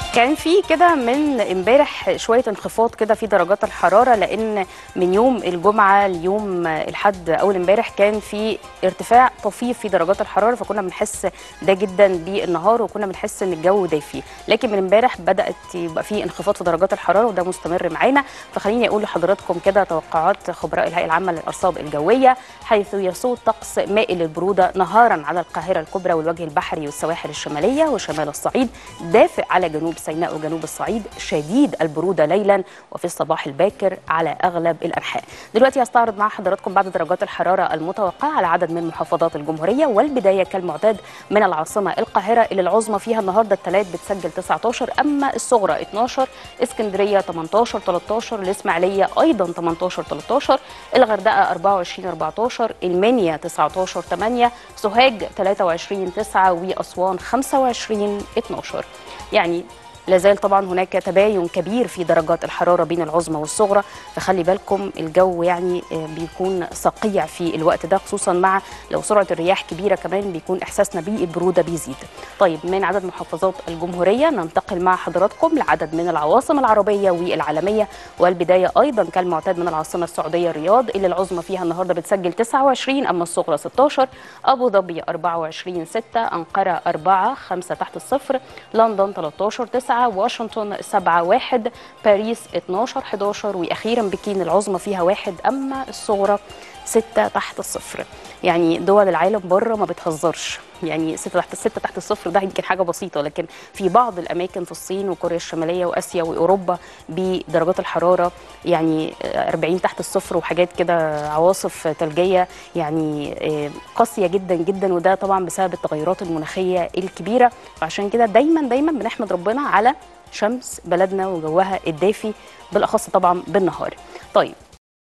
كان في كده من امبارح شويه انخفاض كده في درجات الحراره لان من يوم الجمعه ليوم الحد اول امبارح كان في ارتفاع طفيف في درجات الحراره فكنا بنحس ده جدا بالنهار وكنا بنحس ان الجو دافي لكن من امبارح بدات يبقى في انخفاض في درجات الحراره وده مستمر معانا فخليني اقول لحضراتكم كده توقعات خبراء الهيئه العامه للارصاد الجويه حيث يسود طقس مائل للبروده نهارا على القاهره الكبرى والوجه البحري والسواحل الشماليه وشمال الصعيد دافئ على جنوب سيناء وجنوب الصعيد شديد البروده ليلا وفي الصباح الباكر على اغلب الانحاء. دلوقتي هستعرض مع حضراتكم بعض درجات الحراره المتوقعه على عدد من محافظات الجمهوريه والبدايه كالمعتاد من العاصمه القاهره اللي العظمى فيها النهارده الثلاث بتسجل 19 اما الصغرى 12 اسكندريه 18 13 الاسماعيليه ايضا 18 13 الغردقه 24 14 المنيا 19 8 سوهاج 23 9 واسوان 25 12 يعني لازال طبعا هناك تباين كبير في درجات الحراره بين العظمى والصغرى فخلي بالكم الجو يعني بيكون صقيع في الوقت ده خصوصا مع لو سرعه الرياح كبيره كمان بيكون احساسنا بالبروده بيزيد. طيب من عدد محافظات الجمهوريه ننتقل مع حضراتكم لعدد من العواصم العربيه والعالميه والبدايه ايضا كالمعتاد من العاصمه السعوديه الرياض اللي العظمى فيها النهارده بتسجل 29 اما الصغرى 16 ابو ظبي 24 6 انقره 4 5 تحت الصفر لندن 13 9 واشنطن 7 1 باريس 12 11 واخيرا بكين العظمى فيها واحد اما الصغرى 6 تحت الصفر يعني دول العالم بره ما بتهزرش يعني 6 تحت 6 تحت الصفر ده يمكن حاجه بسيطه لكن في بعض الاماكن في الصين وكوريا الشماليه واسيا واوروبا بدرجات الحراره يعني 40 تحت الصفر وحاجات كده عواصف ثلجيه يعني قاسيه جدا جدا وده طبعا بسبب التغيرات المناخيه الكبيره فعشان كده دايما دايما بنحمد ربنا على شمس بلدنا وجوها الدافي بالاخص طبعا بالنهار طيب